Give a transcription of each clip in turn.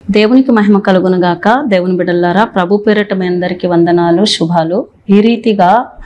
దేవునికి మహిమ కలుగును గాక దేవుని బిడ్డలారా ప్రభు పేరట మీ అందరికీ వందనాలు శుభాలు ఈ రీతిగా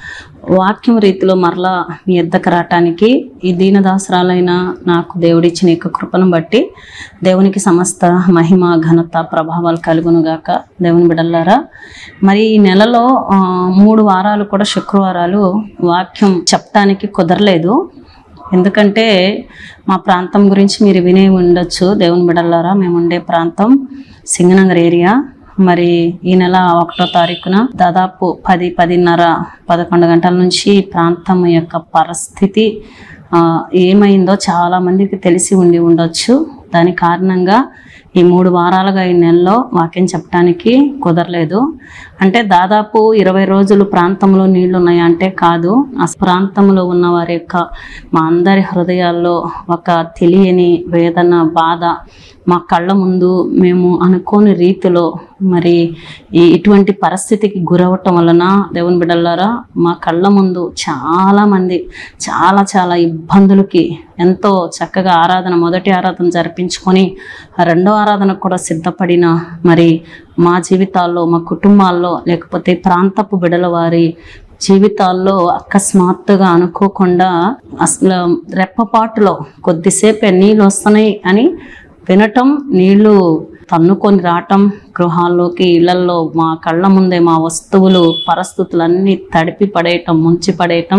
వాక్యం రీతిలో మరలా మీ ఎద్దకు రావటానికి ఈ దీనదాసరాలైన నాకు దేవుడిచ్చిన యొక్క కృపను బట్టి దేవునికి సమస్త మహిమ ఘనత ప్రభావాలు కలుగును గాక దేవుని బిడ్డలారా మరి ఈ నెలలో ఆ, మూడు వారాలు కూడా శుక్రవారాలు వాక్యం చెప్పడానికి కుదరలేదు ఎందుకంటే మా ప్రాంతం గురించి మీరు వినే ఉండొచ్చు దేవుని బిడల్లారా మేము ఉండే ప్రాంతం సింగనగర్ ఏరియా మరి ఈ నెల ఒకటో తారీఖున దాదాపు పది పదిన్నర పదకొండు గంటల నుంచి ఈ ప్రాంతం యొక్క పరిస్థితి ఆ, ఏమైందో చాలా మందికి తెలిసి ఉండి ఉండొచ్చు దాని కారణంగా ఈ మూడు వారాలుగా ఈ నెలలో వాక్యం చెప్పడానికి కుదరలేదు అంటే దాదాపు ఇరవై రోజులు ప్రాంతంలో నీళ్లు ఉన్నాయంటే కాదు ఆ ప్రాంతంలో ఉన్న వారి యొక్క మా అందరి హృదయాల్లో ఒక తెలియని వేదన బాధ మా కళ్ళ ముందు మేము అనుకోని రీతిలో మరి ఈ ఇటువంటి పరిస్థితికి గురవటం వలన దేవుని బిడ్డలారా మా కళ్ళ ముందు చాలా మంది చాలా చాలా ఇబ్బందులకి ఎంతో చక్కగా ఆరాధన మొదటి ఆరాధన జరిపించుకొని రెండో ఆరాధనకు కూడా సిద్ధపడిన మరి మా జీవితాల్లో మా కుటుంబాల్లో లేకపోతే ప్రాంతపు బిడల వారి జీవితాల్లో అకస్మాత్తుగా అనుకోకుండా అసలు రెప్పపాటులో కొద్దిసేపే నీళ్ళు వస్తున్నాయి అని వినటం నీళ్లు తన్నుకొని రావటం గృహాల్లోకి ఇళ్లల్లో మా కళ్ళ ముందే మా వస్తువులు పరిస్థితులన్నీ తడిపి పడేయటం ముంచి పడేయటం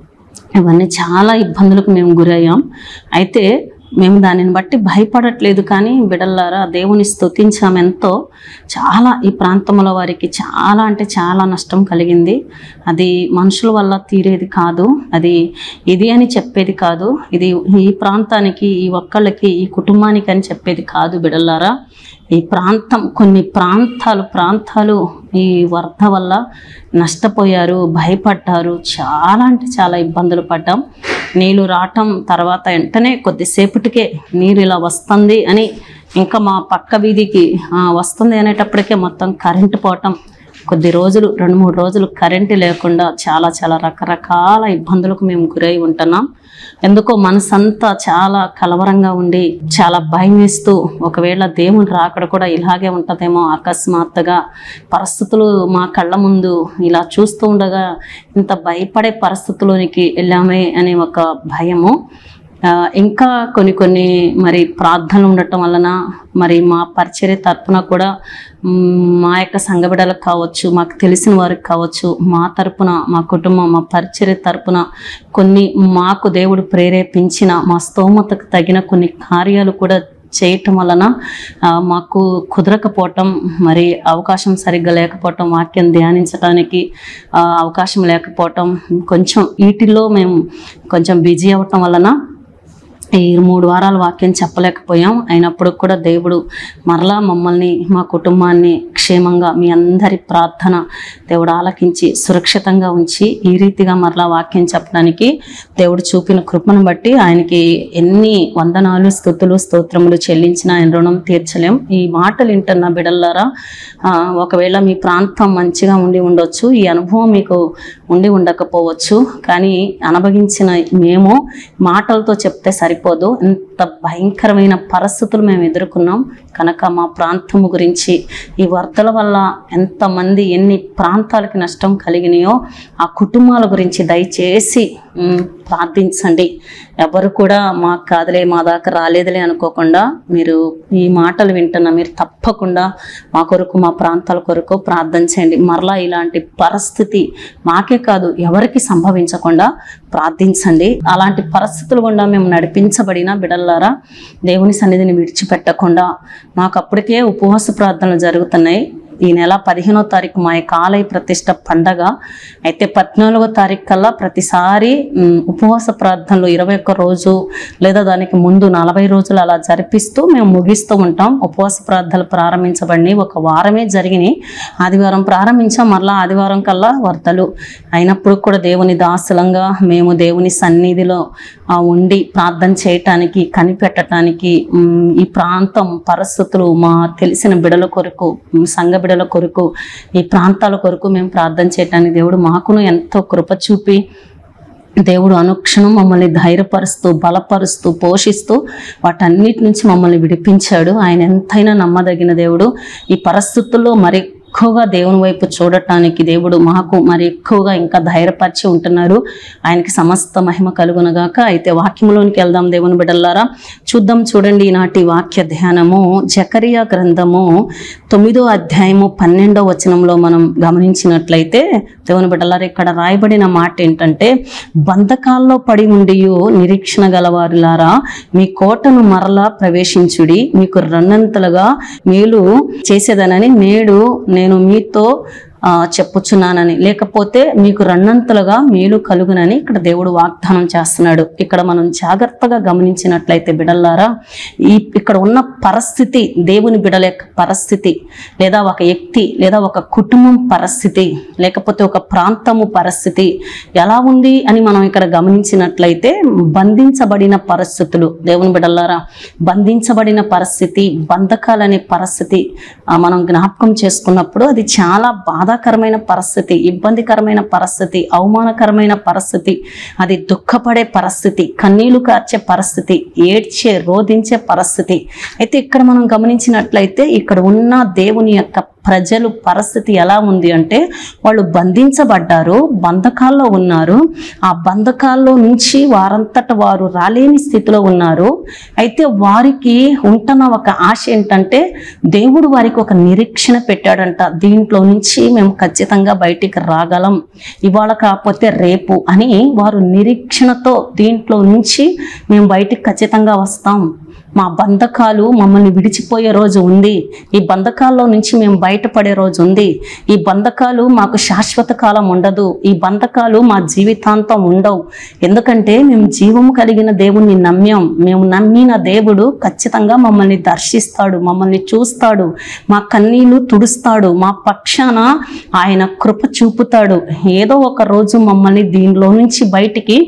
ఇవన్నీ చాలా ఇబ్బందులకు మేము గురయ్యాం అయితే మేము దానిని బట్టి భయపడట్లేదు కానీ బిడల్లారా దేవుని స్తుతించాం ఎంతో చాలా ఈ ప్రాంతంలో వారికి చాలా అంటే చాలా నష్టం కలిగింది అది మనుషుల వల్ల తీరేది కాదు అది ఇది అని చెప్పేది కాదు ఇది ఈ ప్రాంతానికి ఈ ఒక్కళ్ళకి ఈ కుటుంబానికి అని చెప్పేది కాదు బిడల్లారా ఈ ప్రాంతం కొన్ని ప్రాంతాలు ప్రాంతాలు ఈ వరద వల్ల నష్టపోయారు భయపడ్డారు చాలా అంటే చాలా ఇబ్బందులు పడ్డాం నీళ్ళు రావటం తర్వాత వెంటనే కొద్దిసేపటికే నీరు ఇలా వస్తుంది అని ఇంకా మా పక్క వీధికి ఆ, వస్తుంది అనేటప్పటికే మొత్తం కరెంటు పోవటం కొద్ది రోజులు రెండు మూడు రోజులు కరెంటు లేకుండా చాలా చాలా రకరకాల ఇబ్బందులకు మేము గురై ఉంటున్నాం ఎందుకో మనసంతా చాలా కలవరంగా ఉండి చాలా భయం వేస్తూ ఒకవేళ దేవుని రాకడ కూడా ఇలాగే ఉంటుందేమో అకస్మాత్తుగా పరిస్థితులు మా కళ్ళ ముందు ఇలా చూస్తూ ఉండగా ఇంత భయపడే పరిస్థితుల్లోనికి వెళ్ళామే అనే ఒక భయము ఆ, ఇంకా కొన్ని కొన్ని మరి ప్రార్థనలు ఉండటం వలన మరి మా పరిచర్య తరపున కూడా మ్, మా యొక్క సంఘ బిడ్డలకు కావచ్చు మాకు తెలిసిన వారికి కావచ్చు మా తరపున మా కుటుంబం మా పరిచర్య తరపున కొన్ని మాకు దేవుడు ప్రేరేపించిన మా స్తోమతకు తగిన కొన్ని కార్యాలు కూడా చేయటం వలన ఆ, మాకు కుదరకపోవటం మరి అవకాశం సరిగ్గా లేకపోవటం వాక్యం ధ్యానించడానికి ఆ, అవకాశం లేకపోవటం కొంచెం వీటిల్లో మేము కొంచెం బిజీ అవ్వటం వలన ఈ మూడు వారాల వాక్యం చెప్పలేకపోయాం అయినప్పుడు కూడా దేవుడు మరలా మమ్మల్ని మా కుటుంబాన్ని క్షేమంగా మీ అందరి ప్రార్థన దేవుడు ఆలకించి సురక్షితంగా ఉంచి ఈ రీతిగా మరలా వాక్యం చెప్పడానికి దేవుడు చూపిన కృపను బట్టి ఆయనకి ఎన్ని వందనాలు స్థుతులు స్తోత్రములు చెల్లించిన ఆయన రుణం తీర్చలేం ఈ మాటలు వింటున్న బిడల్లారా ఆ, ఒకవేళ మీ ప్రాంతం మంచిగా ఉండి ఉండొచ్చు ఈ అనుభవం మీకు ఉండి ఉండకపోవచ్చు కానీ అనుభవించిన మేము మాటలతో చెప్తే సరిపోదు ఇంత భయంకరమైన పరిస్థితులు మేము ఎదుర్కొన్నాం కనుక మా ప్రాంతము గురించి ఈ వరదల వల్ల ఎంతమంది ఎన్ని ప్రాంతాలకి నష్టం కలిగినాయో ఆ కుటుంబాల గురించి దయచేసి మ్, ప్రార్థించండి ఎవరు కూడా మాకు కాదులే మా దాకా రాలేదులే అనుకోకుండా మీరు ఈ మాటలు వింటున్న మీరు తప్పకుండా మా కొరకు మా ప్రాంతాల కొరకు ప్రార్థన చేయండి మరలా ఇలాంటి పరిస్థితి మాకే కాదు ఎవరికి సంభవించకుండా ప్రార్థించండి అలాంటి పరిస్థితులు గుండా మేము నడిపించబడిన బిడల్లారా దేవుని సన్నిధిని విడిచిపెట్టకుండా మాకు అప్పటికే ఉపవాస ప్రార్థనలు జరుగుతున్నాయి ఈ నెల పదిహేనో తారీఖు మా యొక్క ఆలయ ప్రతిష్ట పండగ అయితే పద్నాలుగో తారీఖు కల్లా ప్రతిసారి ఉమ్, ఉపవాస ప్రార్థనలు ఇరవై ఒక్క రోజు లేదా దానికి ముందు నలభై రోజులు అలా జరిపిస్తూ మేము ముగిస్తూ ఉంటాం ఉపవాస ప్రార్థనలు ప్రారంభించబడి ఒక వారమే జరిగినాయి ఆదివారం ప్రారంభించాం మరలా ఆదివారం కల్లా వరదలు అయినప్పుడు కూడా దేవుని దాసులంగా మేము దేవుని సన్నిధిలో ఆ, ఉండి ప్రార్థన చేయటానికి కనిపెట్టడానికి ఉమ్, ఈ ప్రాంతం పరిస్థితులు మా తెలిసిన బిడల కొరకు ఉమ్, సంఘ బిడల కొరకు ఈ ప్రాంతాల కొరకు మేము ప్రార్థన చేయటానికి దేవుడు మాకును ఎంతో కృప చూపి దేవుడు అనుక్షణం మమ్మల్ని ధైర్యపరుస్తూ బలపరుస్తూ పోషిస్తూ వాటన్నిటి నుంచి మమ్మల్ని విడిపించాడు ఆయన ఎంతైనా నమ్మదగిన దేవుడు ఈ పరిస్థితుల్లో మరి ఎక్కువగా దేవుని వైపు చూడటానికి దేవుడు మాకు మరి ఎక్కువగా ఇంకా ధైర్యపరిచి ఉంటున్నారు ఆయనకి సమస్త మహిమ కలుగునగాక అయితే వాక్యంలోనికి వెళ్దాం దేవుని బిడ్డలారా చూద్దాం చూడండి ఈనాటి వాక్య ధ్యానము జకరియా గ్రంథము తొమ్మిదో అధ్యాయము పన్నెండో వచనంలో మనం గమనించినట్లయితే దేవుని బిడ్డలారా ఇక్కడ రాయబడిన మాట ఏంటంటే బంధకాల్లో పడి ఉండియు నిరీక్షణ గలవారులారా మీ కోటను మరలా ప్రవేశించుడి మీకు రెండంతలుగా మేలు చేసేదనని నేడు నేను మీతో ఆ, చెప్పుచున్నానని లేకపోతే మీకు రెండంతలుగా మేలు కలుగునని ఇక్కడ దేవుడు వాగ్దానం చేస్తున్నాడు ఇక్కడ మనం జాగ్రత్తగా గమనించినట్లయితే బిడల్లారా ఈ ఇక్కడ ఉన్న పరిస్థితి దేవుని బిడల యొక్క పరిస్థితి లేదా ఒక వ్యక్తి లేదా ఒక కుటుంబం పరిస్థితి లేకపోతే ఒక ప్రాంతము పరిస్థితి ఎలా ఉంది అని మనం ఇక్కడ గమనించినట్లయితే బంధించబడిన పరిస్థితులు దేవుని బిడల్లారా బంధించబడిన పరిస్థితి బంధకాలనే పరిస్థితి ఆ, మనం జ్ఞాపకం చేసుకున్నప్పుడు అది చాలా బాధాకరమైన పరిస్థితి ఇబ్బందికరమైన పరిస్థితి అవమానకరమైన పరిస్థితి అది దుఃఖపడే పరిస్థితి కన్నీళ్లు కార్చే పరిస్థితి ఏడ్చే రోధించే పరిస్థితి అయితే ఇక్కడ మనం గమనించినట్లయితే ఇక్కడ ఉన్న దేవుని యొక్క ప్రజలు పరిస్థితి ఎలా ఉంది అంటే వాళ్ళు బంధించబడ్డారు బంధకాల్లో ఉన్నారు ఆ బంధకాల్లో నుంచి వారంతట వారు రాలేని స్థితిలో ఉన్నారు అయితే వారికి ఉంటున్న ఒక ఆశ ఏంటంటే దేవుడు వారికి ఒక నిరీక్షణ పెట్టాడంట దీంట్లో నుంచి మేము ఖచ్చితంగా బయటికి రాగలం ఇవాళ కాకపోతే రేపు అని వారు నిరీక్షణతో దీంట్లో నుంచి మేము బయటికి ఖచ్చితంగా వస్తాం మా బంధకాలు మమ్మల్ని విడిచిపోయే రోజు ఉంది ఈ బంధకాల్లో నుంచి మేము బయటపడే రోజు ఉంది ఈ బంధకాలు మాకు శాశ్వత కాలం ఉండదు ఈ బంధకాలు మా జీవితాంతం ఉండవు ఎందుకంటే మేము జీవము కలిగిన దేవుణ్ణి నమ్మాం మేము నమ్మిన దేవుడు ఖచ్చితంగా మమ్మల్ని దర్శిస్తాడు మమ్మల్ని చూస్తాడు మా కన్నీళ్లు తుడుస్తాడు మా పక్షాన ఆయన కృప చూపుతాడు ఏదో ఒక రోజు మమ్మల్ని దీనిలో నుంచి బయటికి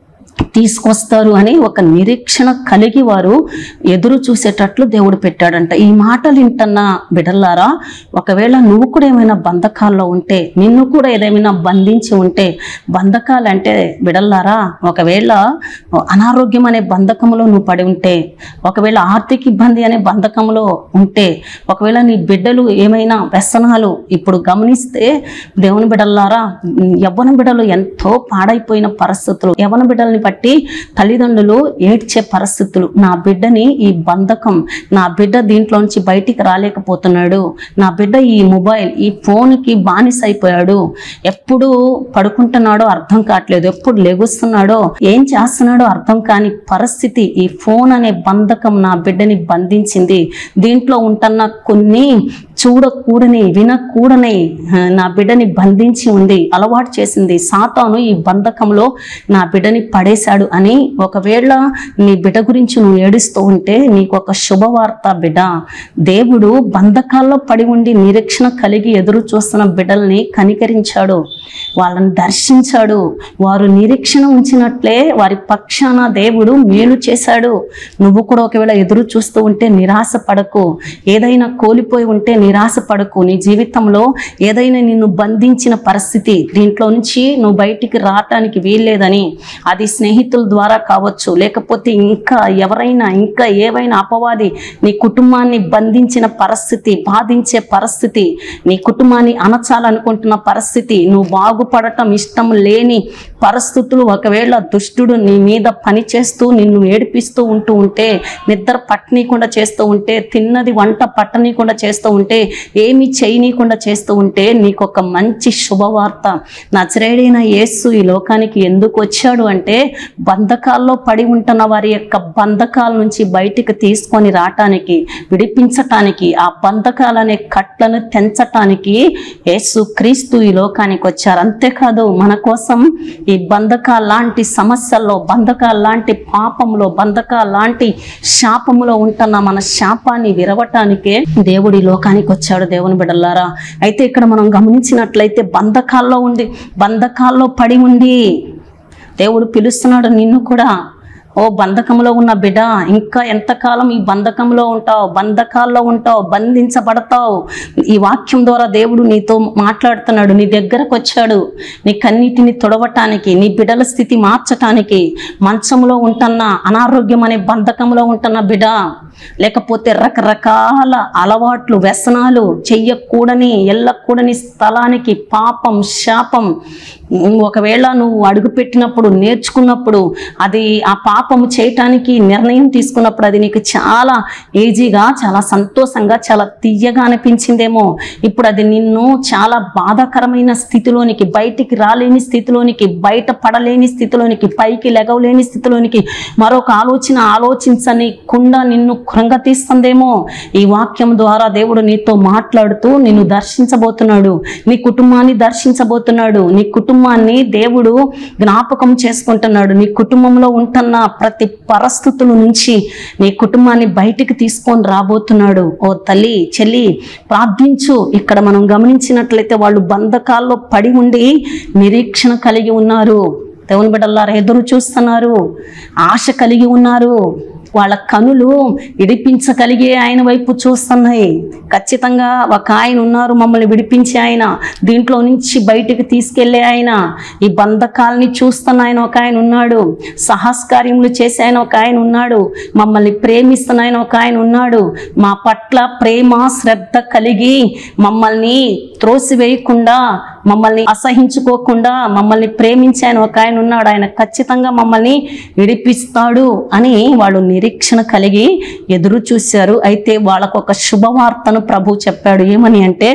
తీసుకొస్తారు అని ఒక నిరీక్షణ కలిగి వారు ఎదురు చూసేటట్లు దేవుడు పెట్టాడంట ఈ మాటలు వింటున్న బిడల్లారా ఒకవేళ నువ్వు కూడా ఏమైనా బంధకాల్లో ఉంటే నిన్ను కూడా ఏదేమైనా బంధించి ఉంటే బంధకాలు అంటే బిడల్లారా ఒకవేళ అనారోగ్యం అనే బంధకంలో నువ్వు పడి ఉంటే ఒకవేళ ఆర్థిక ఇబ్బంది అనే బంధకంలో ఉంటే ఒకవేళ నీ బిడ్డలు ఏమైనా వ్యసనాలు ఇప్పుడు గమనిస్తే దేవుని బిడ్డలారా యవ్వన బిడ్డలు ఎంతో పాడైపోయిన పరిస్థితులు యవ్వన బిడ్డల్ని బట్టి తల్లిదండ్రులు ఏడ్చే పరిస్థితులు నా బిడ్డని ఈ బంధకం నా బిడ్డ దీంట్లోంచి బయటికి రాలేకపోతున్నాడు నా బిడ్డ ఈ మొబైల్ ఈ ఫోన్కి బానిస అయిపోయాడు ఎప్పుడు పడుకుంటున్నాడో అర్థం కావట్లేదు ఎప్పుడు లెగుస్తున్నాడో ఏం చేస్తున్నాడో అర్థం కాని పరిస్థితి ఈ ఫోన్ అనే బంధకం నా బిడ్డని బంధించింది దీంట్లో ఉంటున్న కొన్ని చూడకూడని వినకూడని ఆ, నా బిడ్డని బంధించి ఉంది అలవాటు చేసింది సాతాను ఈ బంధకంలో నా బిడ్డని పడేశాడు అని ఒకవేళ నీ బిడ్డ గురించి నువ్వు ఏడుస్తూ ఉంటే నీకు ఒక శుభవార్త బిడ్డ దేవుడు బంధకాల్లో పడి ఉండి నిరీక్షణ కలిగి ఎదురు చూస్తున్న బిడ్డల్ని కనికరించాడు వాళ్ళని దర్శించాడు వారు నిరీక్షణ ఉంచినట్లే వారి పక్షాన దేవుడు మేలు చేశాడు నువ్వు కూడా ఒకవేళ ఎదురు చూస్తూ ఉంటే నిరాశ పడకు ఏదైనా కోల్పోయి ఉంటే నిరాశ పడకు నీ జీవితంలో ఏదైనా నిన్ను బంధించిన పరిస్థితి దీంట్లో నుంచి నువ్వు బయటికి రావటానికి వీల్లేదని అది స్నేహితుల ద్వారా కావచ్చు లేకపోతే ఇంకా ఎవరైనా ఇంకా ఏవైనా అపవాది నీ కుటుంబాన్ని బంధించిన పరిస్థితి బాధించే పరిస్థితి నీ కుటుంబాన్ని అనచాలనుకుంటున్న పరిస్థితి నువ్వు బాగుపడటం ఇష్టం లేని పరిస్థితులు ఒకవేళ దుష్టుడు నీ మీద పని చేస్తూ నిన్ను ఏడిపిస్తూ ఉంటూ ఉంటే నిద్ర పట్టనీయకుండా చేస్తూ ఉంటే తిన్నది వంట పట్టనీయకుండా చేస్తూ ఉంటే ఏమి చేయనీయకుండా చేస్తూ ఉంటే నీకు ఒక మంచి శుభవార్త నచరేడైన యేసు ఈ లోకానికి ఎందుకు వచ్చాడు అంటే బంధకాల్లో పడి ఉంటున్న వారి యొక్క బంధకాల నుంచి బయటికి తీసుకొని రావటానికి విడిపించటానికి ఆ బంధకాలనే కట్లను తెంచటానికి యేసు క్రీస్తు ఈ లోకానికి వచ్చారు అంతేకాదు మన కోసం ఈ బంధకాల లాంటి సమస్యల్లో బంధకాల లాంటి పాపంలో బంధకాల లాంటి శాపములో ఉంటున్న మన శాపాన్ని విరవటానికే దేవుడు ఈ లోకానికి వచ్చాడు దేవుని బిడ్డలారా అయితే ఇక్కడ మనం గమనించినట్లయితే బంధకాల్లో ఉండి బంధకాల్లో పడి ఉండి దేవుడు పిలుస్తున్నాడు నిన్ను కూడా ఓ బంధకంలో ఉన్న బిడ్డ ఇంకా ఎంతకాలం ఈ బంధకంలో ఉంటావు బంధకాల్లో ఉంటావు బంధించబడతావు ఈ వాక్యం ద్వారా దేవుడు నీతో మాట్లాడుతున్నాడు నీ దగ్గరకు వచ్చాడు నీ కన్నీటిని తొడవటానికి నీ బిడ్డల స్థితి మార్చటానికి మంచంలో ఉంటున్న అనారోగ్యం అనే బంధకంలో ఉంటున్న బిడ్డ లేకపోతే రకరకాల అలవాట్లు వ్యసనాలు చెయ్యకూడని ఎల్లకూడని స్థలానికి పాపం శాపం ఒకవేళ నువ్వు అడుగుపెట్టినప్పుడు నేర్చుకున్నప్పుడు అది ఆ పాపము చేయటానికి నిర్ణయం తీసుకున్నప్పుడు అది నీకు చాలా ఈజీగా చాలా సంతోషంగా చాలా తీయగా అనిపించిందేమో ఇప్పుడు అది నిన్ను చాలా బాధాకరమైన స్థితిలోనికి బయటికి రాలేని స్థితిలోనికి బయట పడలేని స్థితిలోనికి పైకి లెగవలేని స్థితిలోనికి మరొక ఆలోచన ఆలోచించని కుండా నిన్ను కృంగతీస్తుందేమో ఈ వాక్యం ద్వారా దేవుడు నీతో మాట్లాడుతూ నిన్ను దర్శించబోతున్నాడు నీ కుటుంబాన్ని దర్శించబోతున్నాడు నీ కుటుంబాన్ని దేవుడు జ్ఞాపకం చేసుకుంటున్నాడు నీ కుటుంబంలో ఉంటున్న ప్రతి పరిస్థితుల నుంచి నీ కుటుంబాన్ని బయటికి తీసుకొని రాబోతున్నాడు ఓ తల్లి చెల్లి ప్రార్థించు ఇక్కడ మనం గమనించినట్లయితే వాళ్ళు బంధకాల్లో పడి ఉండి నిరీక్షణ కలిగి ఉన్నారు దేవుని బిడ్డలారా ఎదురు చూస్తున్నారు ఆశ కలిగి ఉన్నారు వాళ్ళ కనులు విడిపించగలిగే ఆయన వైపు చూస్తున్నాయి ఖచ్చితంగా ఒక ఆయన ఉన్నారు మమ్మల్ని విడిపించే ఆయన దీంట్లో నుంచి బయటికి తీసుకెళ్లే ఆయన ఈ బంధకాలని చూస్తున్న ఆయన ఒక ఆయన ఉన్నాడు సహస్కార్యములు చేసే ఆయన ఒక ఆయన ఉన్నాడు మమ్మల్ని ప్రేమిస్తున్న ఆయన ఒక ఆయన ఉన్నాడు మా పట్ల ప్రేమ శ్రద్ధ కలిగి మమ్మల్ని త్రోసివేయకుండా మమ్మల్ని అసహించుకోకుండా మమ్మల్ని ప్రేమించే ఆయన ఒక ఆయన ఉన్నాడు ఆయన ఖచ్చితంగా మమ్మల్ని విడిపిస్తాడు అని వాళ్ళు నిరీక్షణ కలిగి ఎదురు చూశారు అయితే వాళ్ళకు ఒక శుభవార్తను ప్రభు చెప్పాడు ఏమని అంటే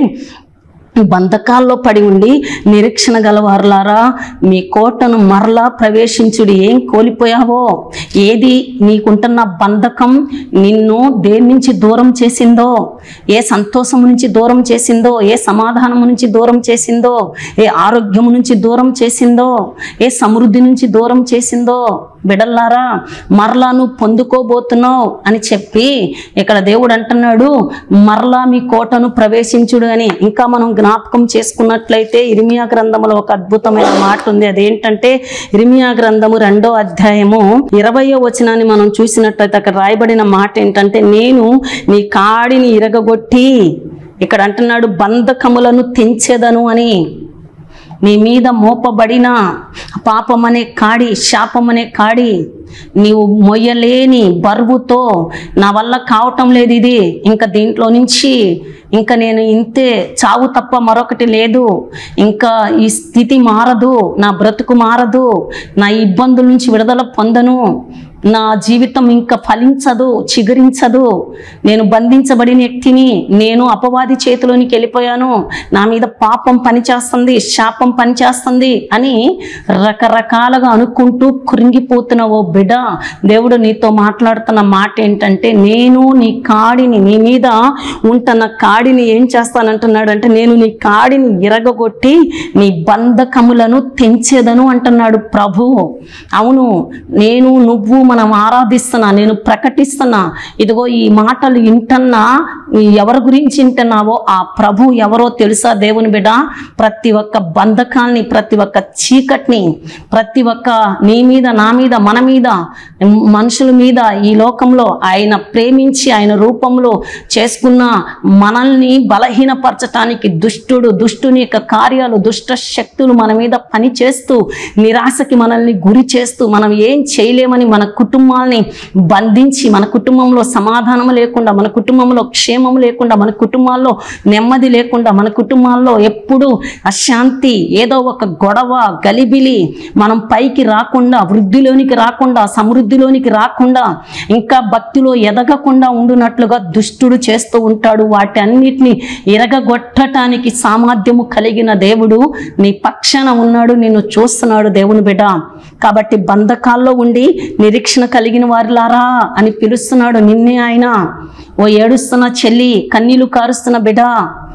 బంధకాల్లో పడి ఉండి నిరీక్షణ గలవారులారా మీ కోటను మరలా ప్రవేశించుడి ఏం కోల్పోయావో ఏది నీకుంటున్న బంధకం నిన్ను దేని నుంచి దూరం చేసిందో ఏ సంతోషం నుంచి దూరం చేసిందో ఏ సమాధానం నుంచి దూరం చేసిందో ఏ ఆరోగ్యం నుంచి దూరం చేసిందో ఏ సమృద్ధి నుంచి దూరం చేసిందో బిడల్లారా మరలా నువ్వు పొందుకోబోతున్నావు అని చెప్పి ఇక్కడ దేవుడు అంటున్నాడు మరలా మీ కోటను ప్రవేశించుడు అని ఇంకా మనం జ్ఞాపకం చేసుకున్నట్లయితే ఇరిమియా గ్రంథంలో ఒక అద్భుతమైన మాట ఉంది అదేంటంటే ఇరిమియా గ్రంథము రెండో అధ్యాయము ఇరవయో వచనాన్ని మనం చూసినట్లయితే అక్కడ రాయబడిన మాట ఏంటంటే నేను నీ కాడిని ఇరగగొట్టి ఇక్కడ అంటున్నాడు బంధకములను తెంచెదను అని నీ మీద మోపబడిన పాపం అనే కాడి శాపం అనే కాడి నీవు మొయ్యలేని బరువుతో నా వల్ల కావటం లేదు ఇది ఇంకా దీంట్లో నుంచి ఇంకా నేను ఇంతే చావు తప్ప మరొకటి లేదు ఇంకా ఈ స్థితి మారదు నా బ్రతుకు మారదు నా ఇబ్బందుల నుంచి విడుదల పొందను నా జీవితం ఇంకా ఫలించదు చిగురించదు నేను బంధించబడిన వ్యక్తిని నేను అపవాది చేతిలోనికి వెళ్ళిపోయాను నా మీద పాపం పనిచేస్తుంది శాపం పనిచేస్తుంది అని రకరకాలుగా అనుకుంటూ కృంగిపోతున్న ఓ బిడ్డ దేవుడు నీతో మాట్లాడుతున్న మాట ఏంటంటే నేను నీ కాడిని నీ మీద ఉంటున్న కాడిని ఏం చేస్తానంటున్నాడు అంటే నేను నీ కాడిని ఇరగగొట్టి నీ బంధకములను తెంచేదను అంటున్నాడు ప్రభు అవును నేను నువ్వు మనం ఆరాధిస్తున్నా నేను ప్రకటిస్తున్నా ఇదిగో ఈ మాటలు వింటున్నా ఈ ఎవరి గురించి వింటున్నావో ఆ ప్రభు ఎవరో తెలుసా దేవుని బిడ్డ ప్రతి ఒక్క బంధకాల్ని ప్రతి ఒక్క చీకటిని ప్రతి ఒక్క నీ మీద నా మీద మన మీద మనుషుల మీద ఈ లోకంలో ఆయన ప్రేమించి ఆయన రూపంలో చేసుకున్న మనల్ని బలహీనపరచటానికి దుష్టుడు దుష్టుని యొక్క కార్యాలు దుష్ట శక్తులు మన మీద పని చేస్తూ నిరాశకి మనల్ని గురి చేస్తూ మనం ఏం చేయలేమని మన కుటుంబాల్ని బంధించి మన కుటుంబంలో సమాధానం లేకుండా మన కుటుంబంలో క్షేమం లేకుండా మన కుటుంబాల్లో నెమ్మది లేకుండా మన కుటుంబాల్లో ఎప్పుడు అశాంతి ఏదో ఒక గొడవ గలిబిలి మనం పైకి రాకుండా వృద్ధిలోనికి రాకుండా సమృద్ధిలోనికి రాకుండా ఇంకా భక్తిలో ఎదగకుండా ఉండునట్లుగా దుష్టుడు చేస్తూ ఉంటాడు వాటి అన్నిటిని ఎరగగొట్టటానికి సామర్థ్యము కలిగిన దేవుడు నీ పక్షాన ఉన్నాడు నిన్ను చూస్తున్నాడు దేవుని బిడ్డ కాబట్టి బంధకాల్లో ఉండి నిరీక్షణ కలిగిన వారిలారా అని పిలుస్తున్నాడు నిన్నే ఆయన ఓ ఏడుస్తున్న చెల్లి కన్నీళ్లు కారుస్తున్న బిడ్డ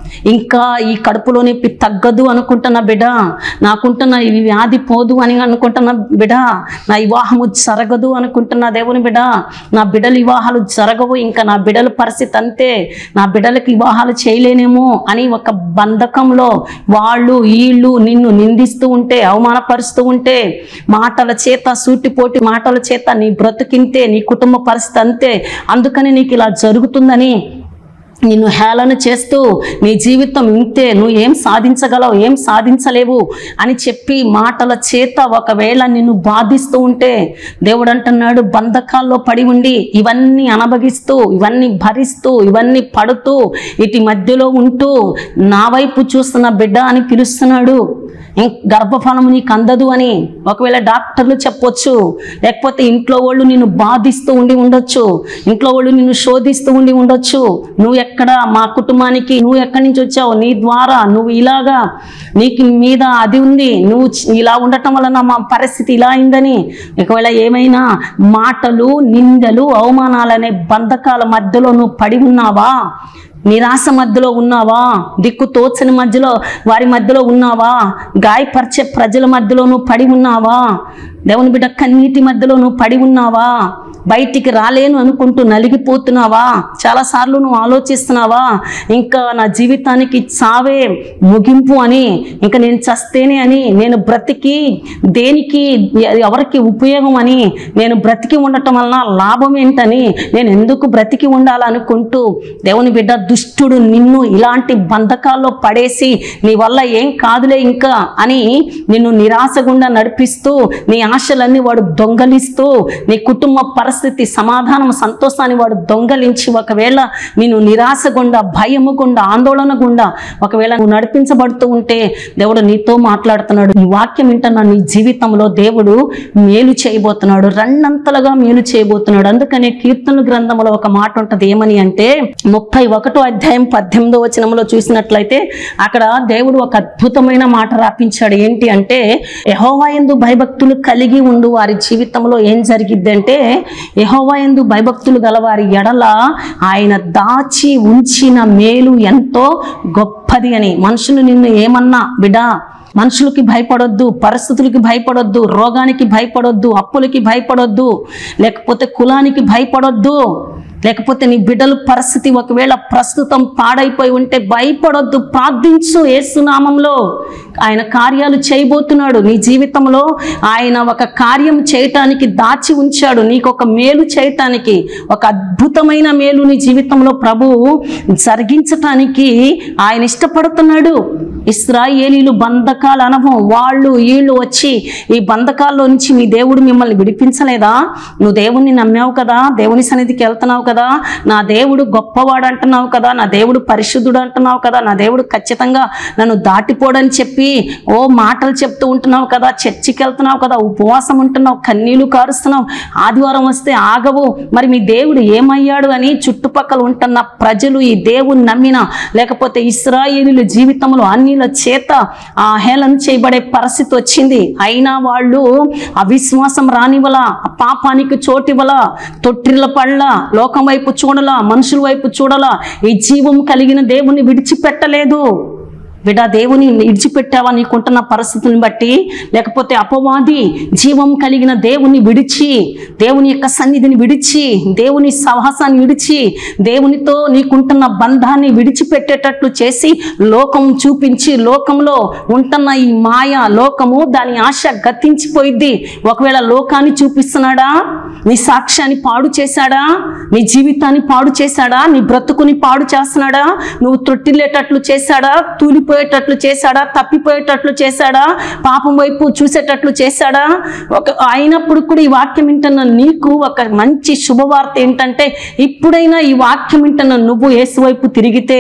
ఇంకా ఈ కడుపులో నొప్పి తగ్గదు అనుకుంటున్న బిడ్డ నాకుంటున్న ఈ వ్యాధి పోదు అని అనుకుంటున్న బిడ్డ నా వివాహము జరగదు అనుకుంటున్న దేవుని బిడ్డ నా బిడ్డల వివాహాలు జరగవు ఇంకా నా బిడ్డల పరిస్థితి అంతే నా బిడ్డలకు వివాహాలు చేయలేనేమో అని ఒక బంధకంలో వాళ్ళు వీళ్ళు నిన్ను నిందిస్తూ ఉంటే అవమానపరుస్తూ ఉంటే మాటల చేత సూటిపోటి మాటల చేత నీ బ్రతుకింతే నీ కుటుంబ పరిస్థితి అంతే అందుకని నీకు ఇలా జరుగుతుందని నిన్ను హేళన చేస్తూ నీ జీవితం ఇంతే నువ్వు ఏం సాధించగలవు ఏం సాధించలేవు అని చెప్పి మాటల చేత ఒకవేళ నిన్ను బాధిస్తూ ఉంటే దేవుడు అంటున్నాడు బంధకాల్లో పడి ఉండి ఇవన్నీ అనభగిస్తూ ఇవన్నీ భరిస్తూ ఇవన్నీ పడుతూ ఇటు మధ్యలో ఉంటూ నా వైపు చూస్తున్న బిడ్డ అని పిలుస్తున్నాడు ఇం- గర్భఫలము నీకు అందదు అని ఒకవేళ డాక్టర్లు చెప్పొచ్చు లేకపోతే ఇంట్లో వాళ్ళు నిన్ను బాధిస్తూ ఉండి ఉండొచ్చు ఇంట్లో వాళ్ళు నిన్ను శోధిస్తూ ఉండి ఉండొచ్చు నువ్వు ఎక్కడ మా కుటుంబానికి నువ్వు ఎక్కడి నుంచి వచ్చావు నీ ద్వారా నువ్వు ఇలాగా నీకు మీద అది ఉంది నువ్వు చ- ఇలా ఉండటం వలన మా పరిస్థితి ఇలా అయిందని ఒకవేళ ఏమైనా మాటలు నిందలు అవమానాలనే బంధకాల మధ్యలో నువ్వు పడి ఉన్నావా నిరాశ మధ్యలో ఉన్నావా దిక్కు తోచని మధ్యలో వారి మధ్యలో ఉన్నావా గాయపరిచే ప్రజల మధ్యలో నువ్వు పడి ఉన్నావా దేవుని బిడ్డ కన్నీటి మధ్యలో నువ్వు పడి ఉన్నావా బయటికి రాలేను అనుకుంటూ నలిగిపోతున్నావా చాలాసార్లు నువ్వు ఆలోచిస్తున్నావా ఇంకా నా జీవితానికి చావే ముగింపు అని ఇంకా నేను చస్తేనే అని నేను బ్రతికి దేనికి ఎవరికి ఉపయోగం అని నేను బ్రతికి ఉండటం వలన లాభం ఏంటని నేను ఎందుకు బ్రతికి ఉండాలనుకుంటూ దేవుని బిడ్డ దుష్టుడు నిన్ను ఇలాంటి బంధకాల్లో పడేసి నీ వల్ల ఏం కాదులే ఇంకా అని నిన్ను నిరాశ గుండా నడిపిస్తూ నీ ఆశలన్నీ వాడు దొంగలిస్తూ నీ కుటుంబ పరిస్థితి సమాధానం సంతోషాన్ని వాడు దొంగలించి ఒకవేళ నేను నిరాశ గుండా భయము గుండా ఆందోళన గుండా ఒకవేళ నువ్వు నడిపించబడుతూ ఉంటే దేవుడు నీతో మాట్లాడుతున్నాడు ఈ వాక్యం వింటున్న నీ జీవితంలో దేవుడు మేలు చేయబోతున్నాడు రెండంతలుగా మేలు చేయబోతున్నాడు అందుకనే కీర్తన గ్రంథంలో ఒక మాట ఉంటది ఏమని అంటే ముప్పై ఒకటో అధ్యాయం పద్దెనిమిదో వచనంలో చూసినట్లయితే అక్కడ దేవుడు ఒక అద్భుతమైన మాట రాపించాడు ఏంటి అంటే యహోవా ఎందు భయభక్తులు కలిగి ఉండు వారి జీవితంలో ఏం జరిగిద్ది అంటే యహోవా ఎందు భయభక్తులు గల వారి ఎడల ఆయన దాచి ఉంచిన మేలు ఎంతో గొప్పది అని మనుషులు నిన్ను ఏమన్నా బిడా మనుషులకి భయపడొద్దు పరిస్థితులకి భయపడొద్దు రోగానికి భయపడొద్దు అప్పులకి భయపడొద్దు లేకపోతే కులానికి భయపడొద్దు లేకపోతే నీ బిడ్డల పరిస్థితి ఒకవేళ ప్రస్తుతం పాడైపోయి ఉంటే భయపడొద్దు ప్రార్థించు ఏసునామంలో ఆయన కార్యాలు చేయబోతున్నాడు నీ జీవితంలో ఆయన ఒక కార్యం చేయటానికి దాచి ఉంచాడు నీకు ఒక మేలు చేయటానికి ఒక అద్భుతమైన మేలు నీ జీవితంలో ప్రభువు జరిగించటానికి ఆయన ఇష్టపడుతున్నాడు ఇస్రాయేలీలు బంధకాల అనుభవం వాళ్ళు వీళ్ళు వచ్చి ఈ బంధకాల్లో నుంచి మీ దేవుడు మిమ్మల్ని విడిపించలేదా నువ్వు దేవుణ్ణి నమ్మావు కదా దేవుని సన్నిధికి వెళ్తున్నావు కదా నా దేవుడు గొప్పవాడు అంటున్నావు కదా నా దేవుడు పరిశుద్ధుడు అంటున్నావు కదా నా దేవుడు ఖచ్చితంగా నన్ను దాటిపోడని చెప్పి ఓ మాటలు చెప్తూ ఉంటున్నావు కదా చర్చికి వెళ్తున్నావు కదా ఉపవాసం ఉంటున్నావు కన్నీళ్లు కారుస్తున్నావు ఆదివారం వస్తే ఆగవు మరి మీ దేవుడు ఏమయ్యాడు అని చుట్టుపక్కల ఉంటున్న ప్రజలు ఈ దేవుని నమ్మిన లేకపోతే ఇస్రాయేలీల జీవితంలో అన్నిల చేత ఆ హేళన చేయబడే పరిస్థితి వచ్చింది అయినా వాళ్ళు అవిశ్వాసం రానివల పాపానికి చోటివల తొట్టిల పళ్ళ లోకం వైపు చూడలా మనుషుల వైపు చూడలా ఈ జీవం కలిగిన దేవుని విడిచిపెట్టలేదు బిడ్డ దేవుని విడిచిపెట్టావా నీకుంటున్న పరిస్థితులను బట్టి లేకపోతే అపవాది జీవం కలిగిన దేవుని విడిచి దేవుని యొక్క సన్నిధిని విడిచి దేవుని సహవాసాన్ని విడిచి దేవునితో నీకుంటున్న బంధాన్ని విడిచిపెట్టేటట్లు చేసి లోకం చూపించి లోకంలో ఉంటున్న ఈ మాయ లోకము దాని ఆశ గతించిపోయిద్ది ఒకవేళ లోకాన్ని చూపిస్తున్నాడా నీ సాక్ష్యాన్ని పాడు చేశాడా నీ జీవితాన్ని పాడు చేశాడా నీ బ్రతుకుని పాడు చేస్తున్నాడా నువ్వు తొట్టిల్లేటట్లు చేశాడా తూలిపోయేటట్లు చేశాడా తప్పిపోయేటట్లు చేశాడా పాపం వైపు చూసేటట్లు చేశాడా ఒక అయినప్పుడు కూడా ఈ వాక్యం వింటున్న నీకు ఒక మంచి శుభవార్త ఏంటంటే ఇప్పుడైనా ఈ వాక్యం వింటున్న నువ్వు యేసు వైపు తిరిగితే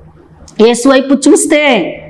యేసు వైపు చూస్తే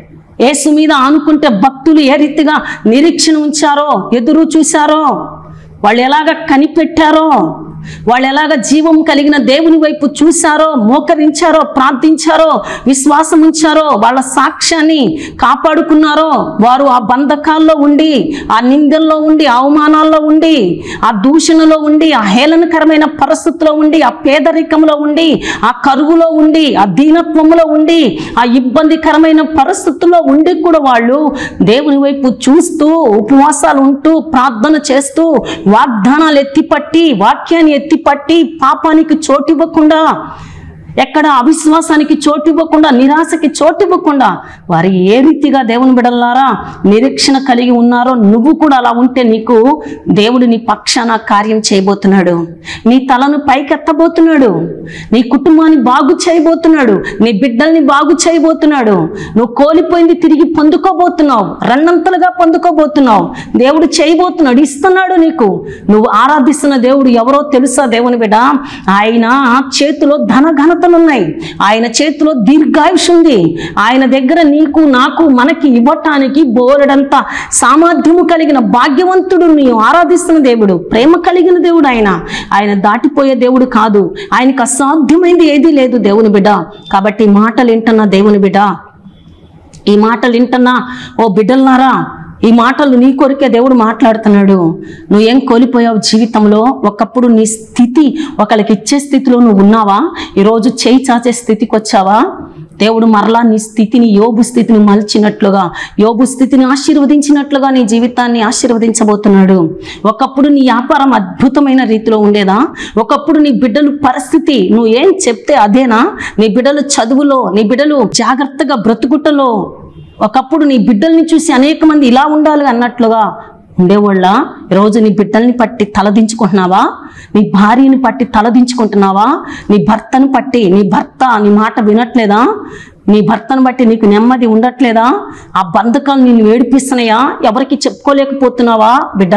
యేసు మీద ఆనుకుంటే భక్తులు ఏ రీతిగా నిరీక్షణ ఉంచారో ఎదురు చూశారో వాళ్ళు ఎలాగ కనిపెట్టారో వాళ్ళు ఎలాగ జీవం కలిగిన దేవుని వైపు చూశారో మోకరించారో ప్రార్థించారో విశ్వాసం ఉంచారో వాళ్ళ సాక్ష్యాన్ని కాపాడుకున్నారో వారు ఆ బంధకాల్లో ఉండి ఆ నిందల్లో ఉండి అవమానాల్లో ఉండి ఆ దూషణలో ఉండి ఆ హేళనకరమైన పరిస్థితిలో ఉండి ఆ పేదరికంలో ఉండి ఆ కరువులో ఉండి ఆ దీనత్వంలో ఉండి ఆ ఇబ్బందికరమైన పరిస్థితుల్లో ఉండి కూడా వాళ్ళు దేవుని వైపు చూస్తూ ఉపవాసాలు ఉంటూ ప్రార్థన చేస్తూ వాగ్దానాలు ఎత్తిపట్టి వాక్యాన్ని ఎత్తిపట్టి పాపానికి చోటివ్వకుండా ఎక్కడ అవిశ్వాసానికి చోటివ్వకుండా నిరాశకి చోటివ్వకుండా వారు ఏ రీతిగా దేవుని బిడల్లారా నిరీక్షణ కలిగి ఉన్నారో నువ్వు కూడా అలా ఉంటే నీకు దేవుడు నీ పక్షాన కార్యం చేయబోతున్నాడు నీ తలను పైకెత్తబోతున్నాడు నీ కుటుంబాన్ని బాగు చేయబోతున్నాడు నీ బిడ్డల్ని బాగు చేయబోతున్నాడు నువ్వు కోల్పోయింది తిరిగి పొందుకోబోతున్నావు రెండంతలుగా పొందుకోబోతున్నావు దేవుడు చేయబోతున్నాడు ఇస్తున్నాడు నీకు నువ్వు ఆరాధిస్తున్న దేవుడు ఎవరో తెలుసా దేవుని బిడ్డ ఆయన చేతిలో ధన ఘనతలు ఉన్నాయి ఆయన చేతిలో దీర్ఘాయుష్ ఉంది ఆయన దగ్గర నీకు నాకు మనకి ఇవ్వటానికి బోరడంత సామర్థ్యము కలిగిన భాగ్యవంతుడు నీవు ఆరాధిస్తున్న దేవుడు ప్రేమ కలిగిన దేవుడు ఆయన ఆయన దాటిపోయే దేవుడు కాదు ఆయనకు అసాధ్యమైంది ఏదీ లేదు దేవుని బిడ్డ కాబట్టి ఈ మాటలు వింటున్న దేవుని బిడ్డ ఈ మాటలు వింటున్నా ఓ బిడ్డల్లారా ఈ మాటలు నీ కొరికే దేవుడు మాట్లాడుతున్నాడు నువ్వేం కోల్పోయావు జీవితంలో ఒకప్పుడు నీ స్థితి ఒకరికి ఇచ్చే స్థితిలో నువ్వు ఉన్నావా ఈరోజు చేయి చాచే స్థితికి వచ్చావా దేవుడు మరలా నీ స్థితిని యోబు స్థితిని మలిచినట్లుగా యోబు స్థితిని ఆశీర్వదించినట్లుగా నీ జీవితాన్ని ఆశీర్వదించబోతున్నాడు ఒకప్పుడు నీ వ్యాపారం అద్భుతమైన రీతిలో ఉండేదా ఒకప్పుడు నీ బిడ్డలు పరిస్థితి నువ్వు ఏం చెప్తే అదేనా నీ బిడ్డలు చదువులో నీ బిడ్డలు జాగ్రత్తగా బ్రతుకుటలో ఒకప్పుడు నీ బిడ్డల్ని చూసి అనేక మంది ఇలా ఉండాలి అన్నట్లుగా ఉండేవాళ్ళ ఈరోజు నీ బిడ్డల్ని పట్టి తలదించుకుంటున్నావా నీ భార్యని పట్టి తలదించుకుంటున్నావా నీ భర్తను పట్టి నీ భర్త నీ మాట వినట్లేదా నీ భర్తను బట్టి నీకు నెమ్మది ఉండట్లేదా ఆ బంధకాలు నిన్ను ఏడిపిస్తున్నాయా ఎవరికి చెప్పుకోలేకపోతున్నావా బిడ్డ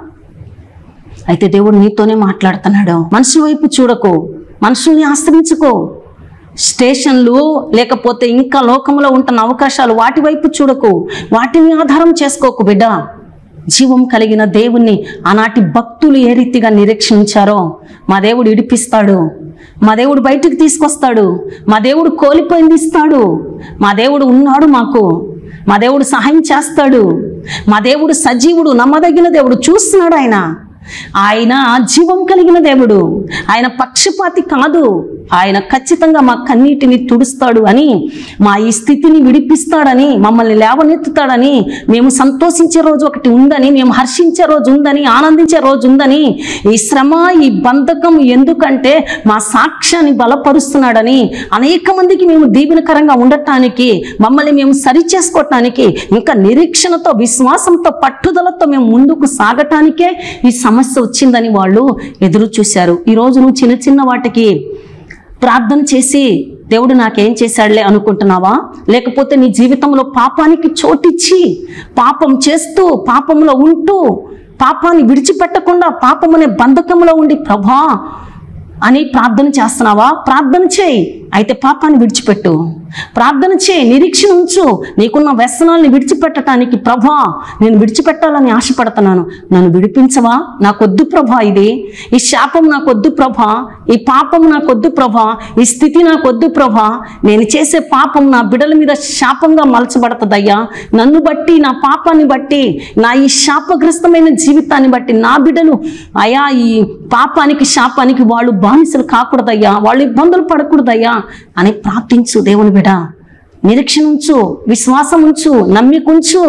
అయితే దేవుడు నీతోనే మాట్లాడుతున్నాడు మనిషి వైపు చూడకు మనుషుల్ని ఆశ్రయించుకో స్టేషన్లు లేకపోతే ఇంకా లోకంలో ఉంటున్న అవకాశాలు వాటి వైపు చూడకు వాటిని ఆధారం చేసుకోకు బిడ్డ జీవం కలిగిన దేవుణ్ణి ఆనాటి భక్తులు ఏ రీతిగా నిరీక్షించారో మా దేవుడు ఇడిపిస్తాడు మా దేవుడు బయటికి తీసుకొస్తాడు మా దేవుడు కోల్పోయింది ఇస్తాడు మా దేవుడు ఉన్నాడు మాకు మా దేవుడు సహాయం చేస్తాడు మా దేవుడు సజీవుడు నమ్మదగిన దేవుడు చూస్తున్నాడు ఆయన ఆయన జీవం కలిగిన దేవుడు ఆయన పక్షపాతి కాదు ఆయన ఖచ్చితంగా మా కన్నీటిని తుడుస్తాడు అని మా ఈ స్థితిని విడిపిస్తాడని మమ్మల్ని లేవనెత్తుతాడని మేము సంతోషించే రోజు ఒకటి ఉందని మేము హర్షించే రోజు ఉందని ఆనందించే రోజు ఉందని ఈ శ్రమ ఈ బంధకం ఎందుకంటే మా సాక్ష్యాన్ని బలపరుస్తున్నాడని అనేక మందికి మేము దీవెనకరంగా ఉండటానికి మమ్మల్ని మేము సరి చేసుకోవటానికి ఇంకా నిరీక్షణతో విశ్వాసంతో పట్టుదలతో మేము ముందుకు సాగటానికే ఈ సమస్య వచ్చిందని వాళ్ళు ఎదురు చూశారు ఈరోజు నువ్వు చిన్న చిన్న వాటికి ప్రార్థన చేసి దేవుడు నాకేం చేశాడులే అనుకుంటున్నావా లేకపోతే నీ జీవితంలో పాపానికి చోటిచ్చి పాపం చేస్తూ పాపంలో ఉంటూ పాపాన్ని విడిచిపెట్టకుండా పాపం అనే బంధకంలో ఉండి ప్రభా అని ప్రార్థన చేస్తున్నావా ప్రార్థన చేయి అయితే పాపాన్ని విడిచిపెట్టు ప్రార్థన చేయి నిరీక్షణ ఉంచు నీకున్న వ్యసనాల్ని విడిచిపెట్టడానికి ప్రభా నేను విడిచిపెట్టాలని ఆశపడుతున్నాను నన్ను విడిపించవా నాకొద్దు ప్రభా ఇది ఈ శాపం నాకొద్దు ప్రభా ఈ పాపం నాకొద్దు ప్రభా ఈ స్థితి నాకొద్దు ప్రభా నేను చేసే పాపం నా బిడల మీద శాపంగా మలచబడుతుందయ్యా నన్ను బట్టి నా పాపాన్ని బట్టి నా ఈ శాపగ్రస్తమైన జీవితాన్ని బట్టి నా బిడ్డలు అయా ఈ పాపానికి శాపానికి వాళ్ళు బానిసలు కాకూడదయ్యా వాళ్ళు ఇబ్బందులు పడకూడదయ్యా అని ప్రార్థించు దేవుని బిడ నిరీక్షణ ఉంచు విశ్వాసం ఉంచు నమ్మికుంచు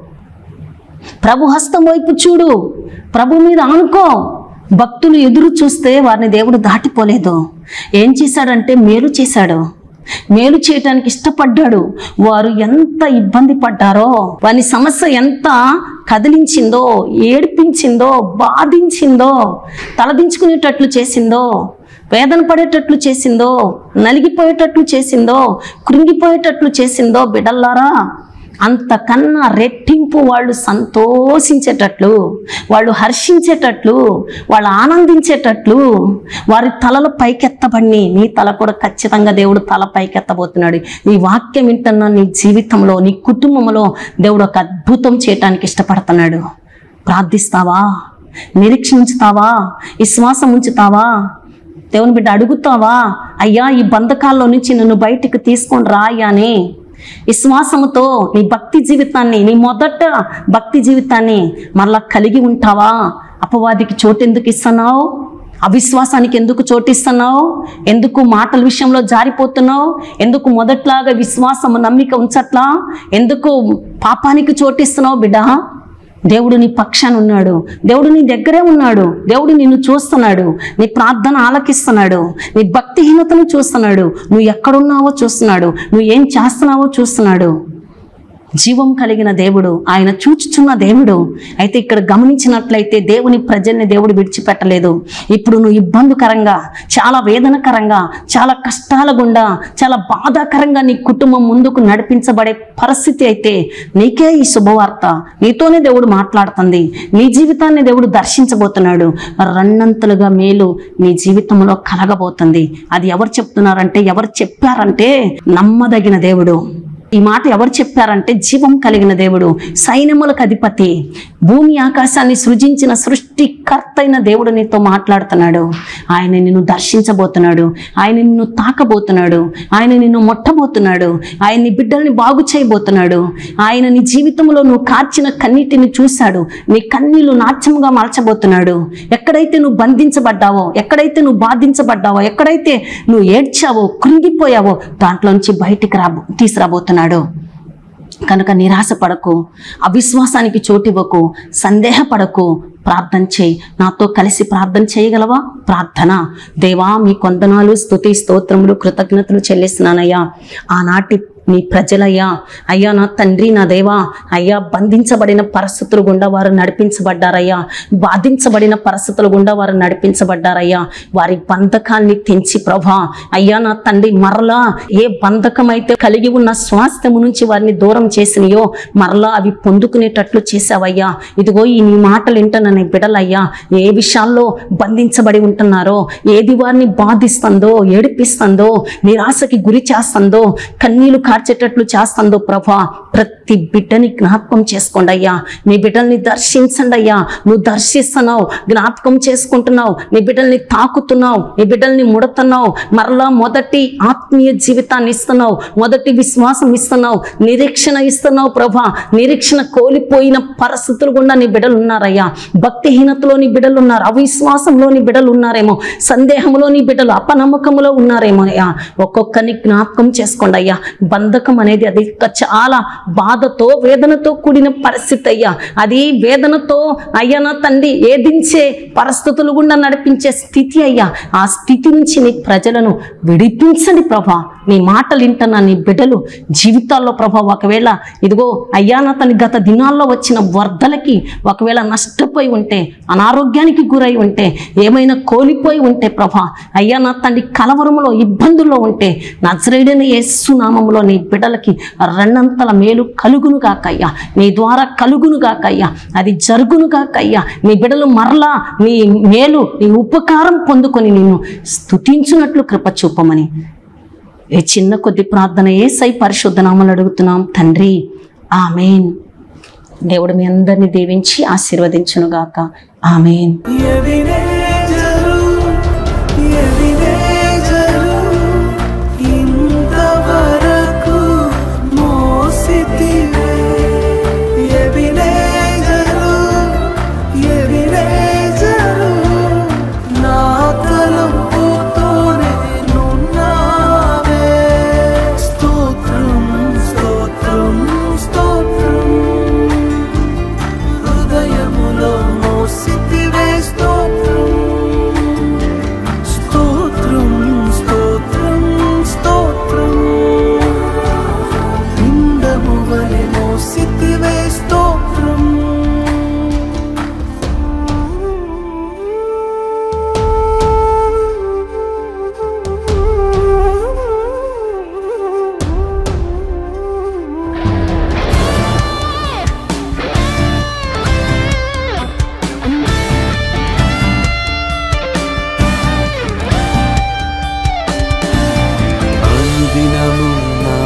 ప్రభు హస్తం వైపు చూడు ప్రభు మీద ఆనుకో భక్తులు ఎదురు చూస్తే వారిని దేవుడు దాటిపోలేదు ఏం చేశాడంటే మేలు చేశాడు మేలు చేయటానికి ఇష్టపడ్డాడు వారు ఎంత ఇబ్బంది పడ్డారో వారి సమస్య ఎంత కదిలించిందో ఏడిపించిందో బాధించిందో తలదించుకునేటట్లు చేసిందో వేదన పడేటట్లు చేసిందో నలిగిపోయేటట్లు చేసిందో కృంగిపోయేటట్లు చేసిందో బిడల్లారా అంతకన్నా రెట్టింపు వాళ్ళు సంతోషించేటట్లు వాళ్ళు హర్షించేటట్లు వాళ్ళు ఆనందించేటట్లు వారి తలలు పైకెత్తబడి నీ తల కూడా ఖచ్చితంగా దేవుడు తల పైకెత్తబోతున్నాడు ఈ వాక్యం వింటున్న నీ జీవితంలో నీ కుటుంబంలో దేవుడు ఒక అద్భుతం చేయటానికి ఇష్టపడుతున్నాడు ప్రార్థిస్తావా నిరీక్షణ ఉంచుతావా విశ్వాసం ఉంచుతావా దేవుని బిడ్డ అడుగుతావా అయ్యా ఈ బంధకాల్లో నుంచి నన్ను బయటికి తీసుకొని రా అయ్యా అని విశ్వాసముతో నీ భక్తి జీవితాన్ని నీ మొదట భక్తి జీవితాన్ని మరలా కలిగి ఉంటావా అపవాదికి చోటు ఎందుకు ఇస్తున్నావు అవిశ్వాసానికి ఎందుకు చోటిస్తున్నావు ఎందుకు మాటల విషయంలో జారిపోతున్నావు ఎందుకు మొదట్లాగా విశ్వాసము నమ్మిక ఉంచట్లా ఎందుకు పాపానికి చోటిస్తున్నావు బిడ్డ దేవుడు నీ పక్షాన ఉన్నాడు దేవుడు నీ దగ్గరే ఉన్నాడు దేవుడు నిన్ను చూస్తున్నాడు నీ ప్రార్థన ఆలకిస్తున్నాడు నీ భక్తిహీనతను చూస్తున్నాడు నువ్వు ఎక్కడున్నావో చూస్తున్నాడు నువ్వు ఏం చేస్తున్నావో చూస్తున్నాడు జీవం కలిగిన దేవుడు ఆయన చూచుచున్న దేవుడు అయితే ఇక్కడ గమనించినట్లయితే దేవుని ప్రజల్ని దేవుడు విడిచిపెట్టలేదు ఇప్పుడు నువ్వు ఇబ్బందికరంగా చాలా వేదనకరంగా చాలా కష్టాల గుండా చాలా బాధాకరంగా నీ కుటుంబం ముందుకు నడిపించబడే పరిస్థితి అయితే నీకే ఈ శుభవార్త నీతోనే దేవుడు మాట్లాడుతుంది నీ జీవితాన్ని దేవుడు దర్శించబోతున్నాడు రన్నంతలుగా మేలు నీ జీవితంలో కలగబోతుంది అది ఎవరు చెప్తున్నారంటే ఎవరు చెప్పారంటే నమ్మదగిన దేవుడు ఈ మాట ఎవరు చెప్పారంటే జీవం కలిగిన దేవుడు సైన్యములకు అధిపతి భూమి ఆకాశాన్ని సృజించిన సృష్టికర్త అయిన దేవుడు నీతో మాట్లాడుతున్నాడు ఆయన నిన్ను దర్శించబోతున్నాడు ఆయన నిన్ను తాకబోతున్నాడు ఆయన నిన్ను మొట్టబోతున్నాడు ఆయన నీ బిడ్డల్ని బాగు చేయబోతున్నాడు ఆయన నీ జీవితంలో నువ్వు కార్చిన కన్నీటిని చూశాడు నీ కన్నీళ్లు నాట్యముగా మార్చబోతున్నాడు ఎక్కడైతే నువ్వు బంధించబడ్డావో ఎక్కడైతే నువ్వు బాధించబడ్డావో ఎక్కడైతే నువ్వు ఏడ్చావో కృంగిపోయావో దాంట్లోంచి బయటికి రా తీసుకురాబోతున్నాడు కనుక నిరాశ పడకు అవిశ్వాసానికి చోటివ్వకు సందేహపడకు ప్రార్థన చేయి నాతో కలిసి ప్రార్థన చేయగలవా ప్రార్థన దేవా మీ కొందనాలు స్తుతి స్తోత్రములు కృతజ్ఞతలు చెల్లిస్తున్నానయ్యా ఆనాటి మీ ప్రజలయ్యా అయ్యా నా తండ్రి నా దేవా అయ్యా బంధించబడిన పరిస్థితులు గుండా వారు నడిపించబడ్డారయ్యా బాధించబడిన పరిస్థితుల గుండా వారు నడిపించబడ్డారయ్యా వారి బంధకాన్ని తెంచి ప్రభా అయ్యా నా తండ్రి మరలా ఏ బంధకం అయితే కలిగి ఉన్న స్వాస్థ్యము నుంచి వారిని దూరం చేసినయో మరలా అవి పొందుకునేటట్లు చేసావయ్యా ఇదిగో ఈ నీ మాటలు వింటున్న బిడలయ్యా ఏ విషయాల్లో బంధించబడి ఉంటున్నారో ఏది వారిని బాధిస్తుందో ఏడిపిస్తుందో నిరాశకి గురి చేస్తుందో కన్నీళ్లు కార్చేటట్లు చేస్తుందో ప్రభా ప్రతి బిడ్డని జ్ఞాపకం చేసుకోండి అయ్యా నీ బిడ్డల్ని దర్శించండి అయ్యా నువ్వు దర్శిస్తున్నావు జ్ఞాపకం చేసుకుంటున్నావు నీ బిడ్డల్ని తాకుతున్నావు నీ బిడ్డల్ని ముడుతున్నావు మరలా మొదటి ఆత్మీయ జీవితాన్ని ఇస్తున్నావు మొదటి విశ్వాసం ఇస్తున్నావు నిరీక్షణ ఇస్తున్నావు ప్రభా నిరీక్షణ కోల్పోయిన పరిస్థితులు గుండా నీ బిడ్డలు ఉన్నారయ్యా భక్తిహీనతలో నీ బిడ్డలు ఉన్నారు అవిశ్వాసంలో నీ బిడ్డలు ఉన్నారేమో సందేహంలో నీ బిడ్డలు అపనమ్మకంలో ఉన్నారేమో అయ్యా ఒక్కొక్కరిని జ్ఞాపకం చేసుకోండి అయ్యా బంధకం అనేది అది ఒక చాలా బాధతో వేదనతో కూడిన పరిస్థితి అయ్యా అది వేదనతో అయ్యా నా తండ్రి ఏదించే పరిస్థితులు గుండా నడిపించే స్థితి అయ్యా ఆ స్థితి నుంచి నీ ప్రజలను విడిపించండి ప్రభా నీ మాటలు వింటున్న నీ బిడ్డలు జీవితాల్లో ప్రభా ఒకవేళ ఇదిగో అయ్యా నా తన గత దినాల్లో వచ్చిన వరదలకి ఒకవేళ నష్టపోయి ఉంటే అనారోగ్యానికి గురై ఉంటే ఏమైనా కోల్పోయి ఉంటే ప్రభా అయ్యా నా తండ్రి కలవరములో ఇబ్బందుల్లో ఉంటే నజరేడైన యేసు నామములో నీ బిడ్డలకి రెండంతల మేలు కలుగును కాకయ్యా నీ ద్వారా కలుగును కాకయ్యా అది జరుగును కాకయ్యా నీ బిడ్డలు మరలా నీ మేలు నీ ఉపకారం పొందుకొని నిన్ను స్తుతించున్నట్లు కృప చూపమని ఏ చిన్న కొద్ది ప్రార్థన ఏ సై పరిశుద్ధ నామలు అడుగుతున్నాం తండ్రి ఆమెన్ దేవుడు మీ అందరిని దీవించి ఆశీర్వదించునుగాక ఆమెన్ ఎవినేజరు ఎవినేజరు ఇంతవరకు మోసితివే ఎవినేజరు ఎవినేజరు నా తలంపుతోనే నున్నావే స్తోత్రం స్తోత్రం స్తోత్రం హృదయములో మోసితివే స్తోత్రం స్తోత్రం స్తోత్రం స్తోత్రం పిండము వలె మోసితివే స్తోత్రం అందినము నా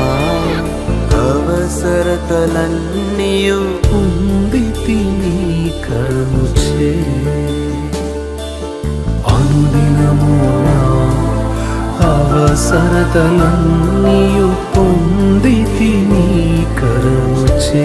అవసరతలన్నీయు పొందితి నీ కరుచే దినము నా అవసరతలన్నీయు పొంది తిని కరముచే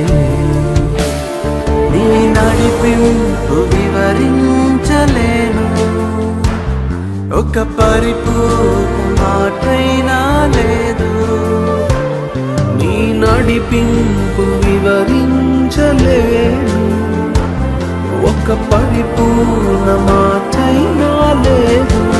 నీ నడిపింపు వివరించలేను ఒక పరిపూర్ణ మాటైనా లేదు నీ నడిపింపు వివరించలేను ఒక పరిపూర్ణ మాటైనా లేదు